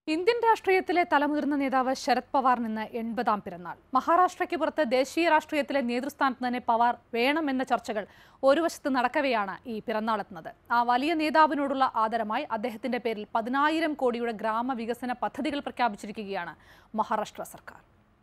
Indian രാഷ്ട്രീയത്തിലെ തലമുതിർന്ന നേതാവ് ശരത് പവാറിന് ഇന്ന് എൺപതാം പിറന്നാൾ മഹാരാഷ്ട്രയ്ക്ക് പുറത്ത് ദേശീയ രാഷ്ട്രീയത്തിലെ നേതൃസ്ഥാനത്ത് തന്നെ പവാർ വേണമെന്ന ചർച്ചകൾ ഒരു വശത്ത് നടക്കവെയാണ് ഈ പിറന്നാൾ എത്തുന്നത് ആ വലിയ നേതാവിനോടുള്ള ആദരമായി അദ്ദേഹത്തിന്റെ പേരിൽ പതിനായിരം കോടിയുടെ ഗ്രാമവികസന പദ്ധതികൾ പ്രഖ്യാപിച്ചിരിക്കുകയാണ് മഹാരാഷ്ട്ര സർക്കാർ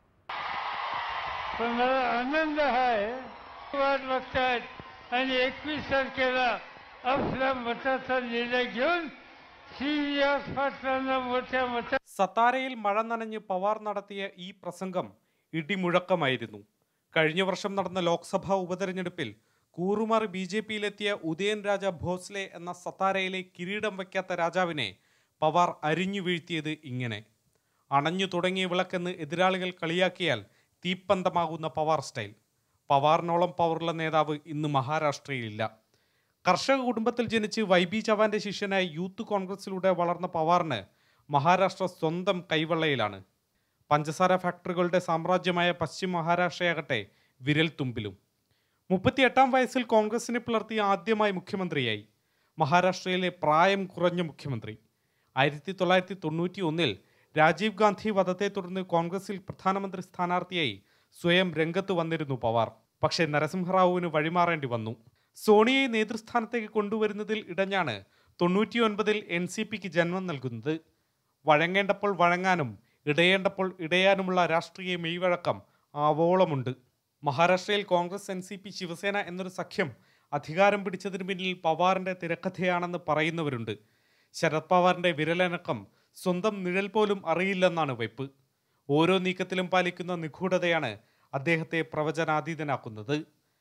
पण मला आनंद आहे वाट बघतायत आणि एकवीस तारखेला आपल्या मताचा निर्णय घेऊन श्रीनिवास पाटलांना मोठ्या मता സത്താരയിൽ മഴ നനഞ്ഞ് പവാർ നടത്തിയ ഈ പ്രസംഗം ഇടിമുഴക്കമായിരുന്നു കഴിഞ്ഞ വർഷം നടന്ന ലോക്സഭാ ഉപതെരഞ്ഞെടുപ്പിൽ കൂറുമാറി ബി ജെ പിയിലെത്തിയ ഉദയൻ രാജ ഭോസ്ലെ എന്ന സത്താരയിലെ കിരീടം വയ്ക്കാത്ത രാജാവിനെ പവാർ അരിഞ്ഞു വീഴ്ത്തിയത് ഇങ്ങനെ അണഞ്ഞു തുടങ്ങിയ വിളക്കെന്ന് എതിരാളികൾ കളിയാക്കിയാൽ തീപ്പന്തമാകുന്ന പവാർ സ്റ്റൈൽ പവാറിനോളം പവറുള്ള നേതാവ് ഇന്ന് മഹാരാഷ്ട്രയിലില്ല കർഷക കുടുംബത്തിൽ ജനിച്ച് വൈ ബി ചവാന്റെ ശിഷ്യനായി യൂത്ത് കോൺഗ്രസിലൂടെ വളർന്ന പവാറിന് മഹാരാഷ്ട്ര സ്വന്തം കൈവെള്ളയിലാണ് പഞ്ചസാര ഫാക്ടറികളുടെ സാമ്രാജ്യമായ പശ്ചിമ മഹാരാഷ്ട്രയാകട്ടെ വിരൽ തുമ്പിലും മുപ്പത്തിയെട്ടാം വയസ്സിൽ കോൺഗ്രസിനെ പിളർത്തി ആദ്യമായി മുഖ്യമന്ത്രിയായി മഹാരാഷ്ട്രയിലെ പ്രായം കുറഞ്ഞ മുഖ്യമന്ത്രി ആയിരത്തി തൊള്ളായിരത്തി തൊണ്ണൂറ്റി ഒന്നിൽ രാജീവ് ഗാന്ധി വധത്തെ തുടർന്ന് കോൺഗ്രസിൽ പ്രധാനമന്ത്രി സ്ഥാനാർത്ഥിയായി സ്വയം രംഗത്ത് വന്നിരുന്നു പവാർ പക്ഷേ നരസിംഹറാവുവിന് വഴിമാറേണ്ടി വന്നു സോണിയെ നേതൃസ്ഥാനത്തേക്ക് കൊണ്ടുവരുന്നതിൽ ഇടഞ്ഞാണ് തൊണ്ണൂറ്റിയൊൻപതിൽ എൻ സി പിക്ക് ജന്മം നൽകുന്നത് വഴങ്ങേണ്ടപ്പോൾ വഴങ്ങാനും ഇടയേണ്ടപ്പോൾ ഇടയാനുമുള്ള രാഷ്ട്രീയ മെയ്വഴക്കം ആവോളമുണ്ട് മഹാരാഷ്ട്രയിൽ Congress N C P Shiv Sena എന്നൊരു സഖ്യം അധികാരം പിടിച്ചതിന് പിന്നിൽ പവാറിന്റെ തിരക്കഥയാണെന്ന് പറയുന്നവരുണ്ട് ശരത് പവാറിന്റെ വിരലനക്കം സ്വന്തം നിഴൽ പോലും അറിയില്ലെന്നാണ് വെപ്പ് ഓരോ നീക്കത്തിലും പാലിക്കുന്ന നിഗൂഢതയാണ് അദ്ദേഹത്തെ പ്രവചനാതീതനാക്കുന്നത്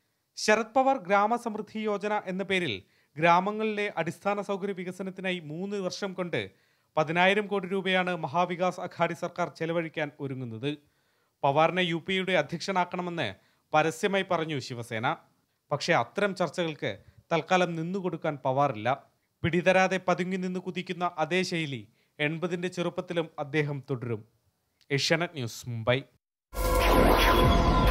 ശരത് പവാർ ഗ്രാമസമൃദ്ധി യോജന എന്ന പേരിൽ ഗ്രാമങ്ങളിലെ അടിസ്ഥാന സൗകര്യ വികസനത്തിനായി മൂന്ന് വർഷം കൊണ്ട് പതിനായിരം കോടി രൂപയാണ് മഹാവികാസ് അഘാടി സർക്കാർ ചെലവഴിക്കാൻ ഒരുങ്ങുന്നത് പവാറിനെ യു പിയുടെ അധ്യക്ഷനാക്കണമെന്ന് പരസ്യമായി പറഞ്ഞു ശിവസേന പക്ഷേ അത്തരം ചർച്ചകൾക്ക് തൽക്കാലം നിന്നുകൊടുക്കാൻ പവാറില്ല പിടിതരാതെ പതുങ്ങി നിന്ന് കുതിക്കുന്ന അതേ ശൈലി എൺപതിൻ്റെ ചെറുപ്പത്തിലും അദ്ദേഹം തുടരും ഏഷ്യാനെറ്റ് ന്യൂസ് മുംബൈ